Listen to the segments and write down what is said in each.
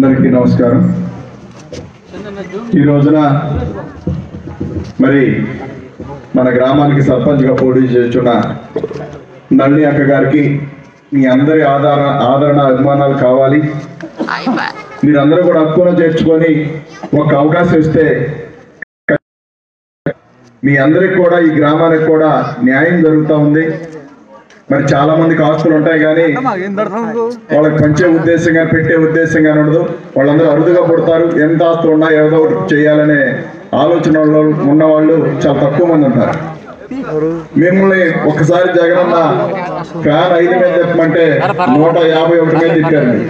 అందరికీ నమస్కారం ఈ రోజున మరి మన గ్రామానికి సర్పంచ్గా పోటీ చేస్తున్న నళిని అక్క గారికి మీ అందరి ఆధార ఆదరణ అభిమానాలు కావాలి మీరందరూ కూడా హక్కున చేర్చుకొని ఒక అవకాశం ఇస్తే మీ అందరికి కూడా ఈ గ్రామానికి కూడా న్యాయం జరుగుతూ ఉంది మరి చాలా మందికి ఆస్తులు ఉంటాయి కానీ వాళ్ళకి పంచే ఉద్దేశం కానీ పెట్టే ఉద్దేశం కానీ ఉండదు వాళ్ళందరూ అరుదుగా పుడతారు ఎంత ఆస్తులు ఉన్నా ఏదో ఒకటి చేయాలనే ఆలోచన వాళ్ళు- ఉన్న వాళ్ళు చాలా తక్కువ మంది ఉంటారు మిమ్మల్ని ఒకసారి జగనన్న ఫ్యాన్ ఐదు మీద చెప్పమంటే నూట యాభై ఒకటి మీద తిప్పారు మీరు.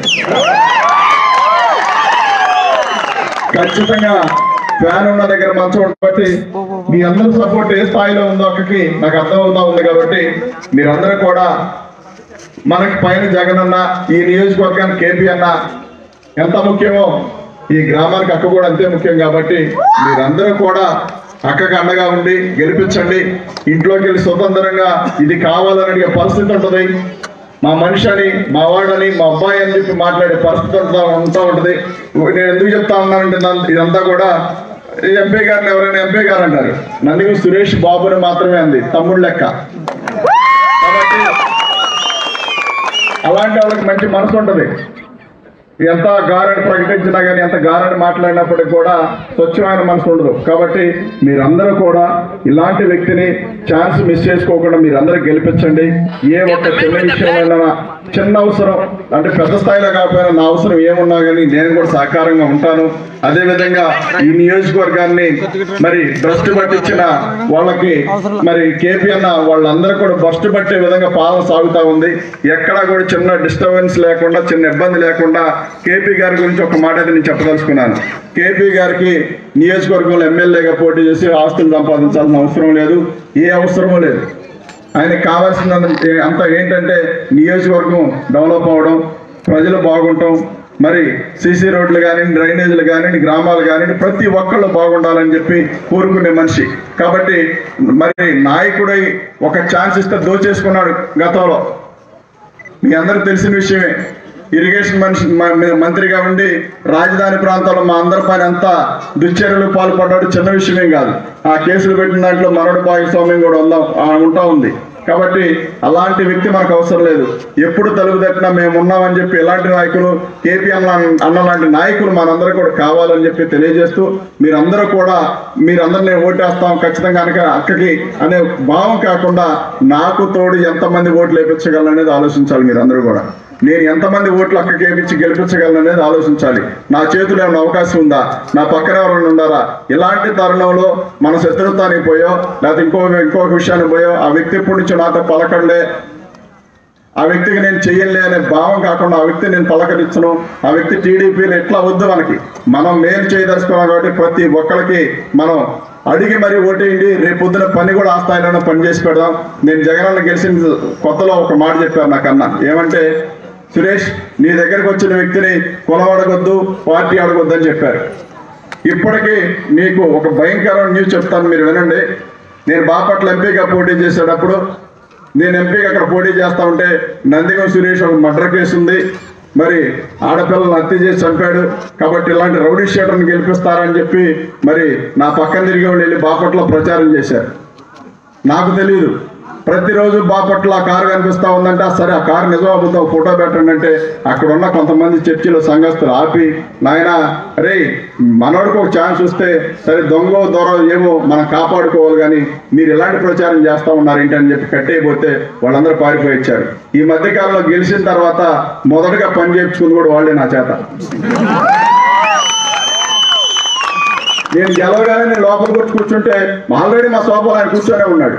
ఖచ్చితంగా ఫ్యాన్ ఉన్న దగ్గర మంచం ఉండబట్టి మీ అందరి సపోర్ట్ ఏ స్థాయిలో ఉందో అక్కకి నాకు అర్థమవుతా ఉంది కాబట్టి మీరందరూ కూడా మనకి పైన జగన్ అన్న ఈ నియోజకవర్గానికి కేపీ అన్న ఎంత ముఖ్యమో ఈ గ్రామానికి అక్క కూడా అంతే ముఖ్యం కాబట్టి మీరందరూ కూడా అక్కకి అండగా ఉండి గెలిపించండి ఇంట్లోకి వెళ్ళి స్వతంత్రంగా ఇది కావాలని అడిగే పరిస్థితి ఉంటుంది మా మనిషి అని మా వాడని మా అబ్బాయి అని చెప్పి మాట్లాడే పరిస్థితి ఉంటా ఉంటా ఉంటుంది నేను ఎందుకు చెప్తా ఉన్నానంటే నన్ను- ఇదంతా కూడా ఎంపీ గారిని ఎవరైనా ఎంపీ గారు అంటారు నన్ను సురేష్ బాబుని మాత్రమే అంది తమ్ముడు లెక్క కాబట్టి అలాంటి వాళ్ళకి మంచి మనసు ఉంటుంది ఎంత గారని ప్రకటించినా కానీ ఎంత గారని మాట్లాడినప్పటికీ కూడా స్వచ్ఛమైన మనసు ఉండదు కాబట్టి మీరందరూ కూడా ఇలాంటి వ్యక్తిని ఛాన్స్ మిస్ చేసుకోకుండా మీరందరూ గెలిపించండి ఏ ఒక్క చిన్న విషయంలో చిన్న అవసరం అంటే పెద్ద స్థాయిలో కాకపోయినా నా అవసరం ఏమున్నా కానీ నేను కూడా సహకారంగా ఉంటాను అదే విధంగా ఈ నియోజకవర్గాన్ని మరి భ్రష్టు పట్టించిన వాళ్ళకి మరి కేపీ అన్న వాళ్ళందరూ కూడా భ్రష్టు పట్టే విధంగా పాలన సాగుతా ఉంది ఎక్కడా కూడా చిన్న డిస్టర్బెన్స్ లేకుండా చిన్న ఇబ్బంది లేకుండా కేపీ గారి గురించి ఒక మాట అయితే నేను చెప్పదలుచుకున్నాను కేపీ గారికి నియోజకవర్గంలో ఎమ్మెల్యేగా పోటీ చేసి ఆస్తులు సంపాదించాల్సిన అవసరం లేదు ఏ అవసరమూ లేదు ఆయనకి కావాల్సిన అంత ఏంటంటే నియోజకవర్గం డెవలప్ అవడం ప్రజలు బాగుంటాం మరి సీసీ రోడ్లు కానివ్వండి డ్రైనేజీలు కానివ్వండి గ్రామాలు కానివ్వండి ప్రతి ఒక్కళ్ళు బాగుండాలని చెప్పి కోరుకునే మనిషి కాబట్టి మరి నాయకుడై ఒక ఛాన్స్ ఇస్తే దోచేసుకున్నాడు గతంలో మీ అందరికి తెలిసిన విషయమే ఇరిగేషన్ మనిషి మ- మంత్రిగా ఉండి రాజధాని ప్రాంతంలో మా అందరి పైన అంతా దుశ్చర్యలు పాల్పడ్డాడు చిన్న విషయమేం కాదు ఆ కేసులు పెట్టిన దాంట్లో మనోడి భాగస్వామ్యం కూడా ఉందా ఆ ఉంటా ఉంది కాబట్టి అలాంటి వ్యక్తి మనకు అవసరం లేదు ఎప్పుడు తలుపు తట్టినా మేము ఉన్నామని చెప్పి ఎలాంటి నాయకులు కేపీ అన్న అన్న లాంటి నాయకులు మనందరూ కూడా కావాలని చెప్పి తెలియజేస్తూ మీరందరూ కూడా మీరందరినీ ఓటేస్తాం ఖచ్చితంగా కనుక అక్కకి అనే భావం కాకుండా నాకు తోడు ఎంతమంది ఓట్లు వేయించగలను అనేది ఆలోచించాలి మీరందరూ కూడా నేను ఎంతమంది ఓట్లు అక్కకి వేయించి గెలిపించగలను అనేది ఆలోచించాలి నా చేతిలో ఏమైనా అవకాశం ఉందా నా పక్కన ఎవరైనా ఉండారా ఇలాంటి తరుణంలో మన శత్రుత్వానికి పోయో లేకపోతే ఇంకో ఇంకొక విషయానికి పోయో ఆ వ్యక్తి ఎప్పటి నుంచో నాతో పలకండే ఆ వ్యక్తికి నేను చెయ్యలే అనే భావం కాకుండా ఆ వ్యక్తి నేను పలకరించను ఆ వ్యక్తి టీడీపీని ఎట్లా వద్దు మనకి మనం మేలు చేయదలుచుకున్నాం కాబట్టి ప్రతి ఒక్కరికి మనం అడిగి మరి ఓటేయండి రేపు పొద్దున పని కూడా ఆ స్థాయిలోనే పని చేసి పెడదాం నేను జగనన్న గెలిచిన కొత్తలో ఒక మాట చెప్పారు నాకన్నా ఏమంటే సురేష్ నీ దగ్గరకు వచ్చిన వ్యక్తిని కులం అడగొద్దు పార్టీ అడగొద్దు అని చెప్పారు ఇప్పటికీ మీకు ఒక భయంకరమైన న్యూస్ చెప్తాను మీరు వినండి నేను బాపట్ల ఎంపీగా పోటీ చేసేటప్పుడు నేను ఎంపీగా అక్కడ పోటీ చేస్తా ఉంటే నందిగం సురేష్ ఒక మర్డర్ కేసు ఉంది మరి ఆడపిల్లలను హత్య చేసి చంపాడు కాబట్టి ఇలాంటి రౌడీ షీటర్ని గెలిపిస్తారని చెప్పి మరి నా పక్కన తిరిగి వాళ్ళు వెళ్ళి బాపట్ల ప్రచారం చేశారు నాకు తెలియదు ప్రతిరోజు బాపట్ల ఆ కారు కనిపిస్తా ఉందంటే "ఆ, సరే ఆ కారు నిజం అబద్ధం ఫోటో పెట్టండి అంటే అక్కడ ఉన్న కొంతమంది చర్చిలో సంఘస్థులు ఆపి నాయన రే మనోడికి ఒక ఛాన్స్ వస్తే సరే దొంగ దొర ఏమో మనం కాపాడుకోవాలి కానీ మీరు ఎలాంటి ప్రచారం చేస్తా ఉన్నారు ఏంటి అని చెప్పి కట్టేయబోతే వాళ్ళందరూ పారిపోయి వచ్చారు ఈ మధ్య కాలంలో గెలిచిన తర్వాత మొదటగా పని చేయించుకుంది కూడా వాళ్ళే నా చేత నేను గెలవగానే నేను లోపలికి వచ్చి కూర్చుంటే ఆల్రెడీ మా సోఫాలో ఆయన కూర్చొనే ఉన్నాడు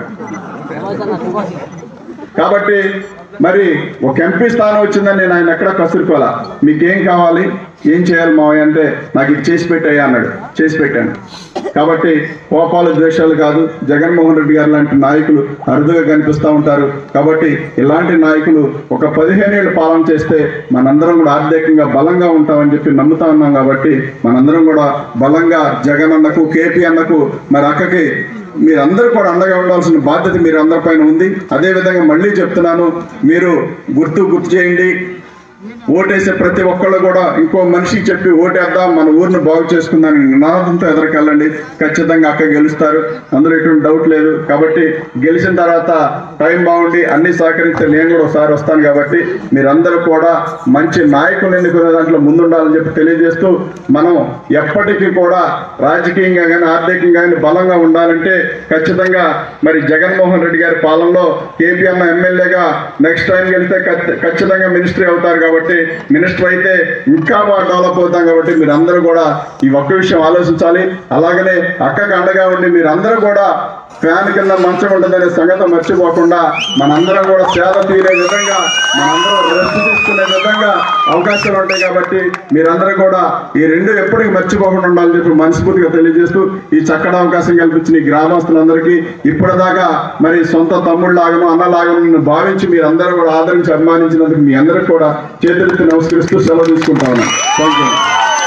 కాబట్టి మరి ఒక ఎంపీ స్థానం వచ్చిందని నేను ఆయన ఎక్కడ కసురుకోవాలా మీకేం కావాలి ఏం చేయాలి మావయ్య అంటే నాకు ఇది చేసి పెట్టాయా అన్నాడు చేసి పెట్టాను కాబట్టి కోపాలు ద్వేషాలు కాదు జగన్మోహన్ రెడ్డి గారు లాంటి నాయకులు అరుదుగా కనిపిస్తూ ఉంటారు కాబట్టి ఇలాంటి నాయకులు ఒక పదిహేను ఏళ్ళు పాలన చేస్తే మనందరం కూడా ఆర్థికంగా బలంగా ఉంటామని చెప్పి నమ్ముతా ఉన్నాం కాబట్టి మనందరం కూడా బలంగా జగన్ అన్నకు కేపీ అన్నకు మరి అక్కకి మీరందరూ కూడా అండగా ఉండాల్సిన బాధ్యత మీరు అందరిపైన ఉంది అదే విధంగా మళ్ళీ చెప్తున్నాను మీరు గుర్తు గుర్తు చేయండి ఓటేసే ప్రతి ఒక్కళ్ళు కూడా ఇంకో మనిషికి చెప్పి ఓటేద్దాం మన ఊరిని బాగు చేసుకుందాం నినాదంతో ఎదరికెళ్ళండి ఖచ్చితంగా అక్క గెలుస్తారు అందులో ఎటువంటి డౌట్ లేదు కాబట్టి గెలిచిన తర్వాత టైం బాగుండి అన్ని సహకరిస్తే నేను కూడా ఒకసారి వస్తాను కాబట్టి మీరందరూ కూడా మంచి నాయకులు ఎన్నుకునే దాంట్లో ముందుండాలని చెప్పి తెలియజేస్తూ మనం ఎప్పటికీ కూడా రాజకీయంగా కానీ ఆర్థికంగా కానీ బలంగా ఉండాలంటే ఖచ్చితంగా మరి జగన్మోహన్ రెడ్డి గారి పాలనలో కేపీ అన్న ఎమ్మెల్యేగా నెక్స్ట్ టైం వెళ్తే ఖచ్చి- ఖచ్చితంగా మినిస్ట్రీ అవుతారు కాబట్టి మినిస్టర్ అయితే ఇంకా బాగా డెవలప్ అవుతాం కాబట్టి మీరు అందరూ కూడా ఈ ఒక్క విషయం ఆలోచించాలి అలాగనే అక్కకు అండగా ఉండి మీరందరూ కూడా ఫ్యాన్ కింద మంచం ఉంటుందనే సంగతి మర్చిపోకుండా మనందరం కూడా సేద తీరే విధంగా మనందరం రెస్ట్ తీసుకునే విధంగా అవకాశాలు ఉంటాయి కాబట్టి మీరందరూ కూడా ఈ రెండు ఎప్పటికీ మర్చిపోకుండా ఉండాలని చెప్పి మనస్ఫూర్తిగా తెలియజేస్తూ ఈ చక్కటి అవకాశం కల్పించిన ఈ గ్రామస్తులందరికీ ఇప్పటిదాకా మరి సొంత తమ్ముళ్ళలాగను అన్నలాగను నన్ను భావించి మీరందరూ కూడా ఆదరించి అభిమానించినందుకు మీ అందరికీ కూడా చేతులెత్తి నమస్కరిస్తూ సెలవు తీసుకుంటా ఉన్నాను థ్యాంక్ యూ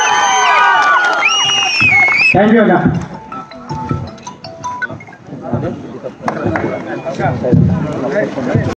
థ్యాంక్ యూ అన్న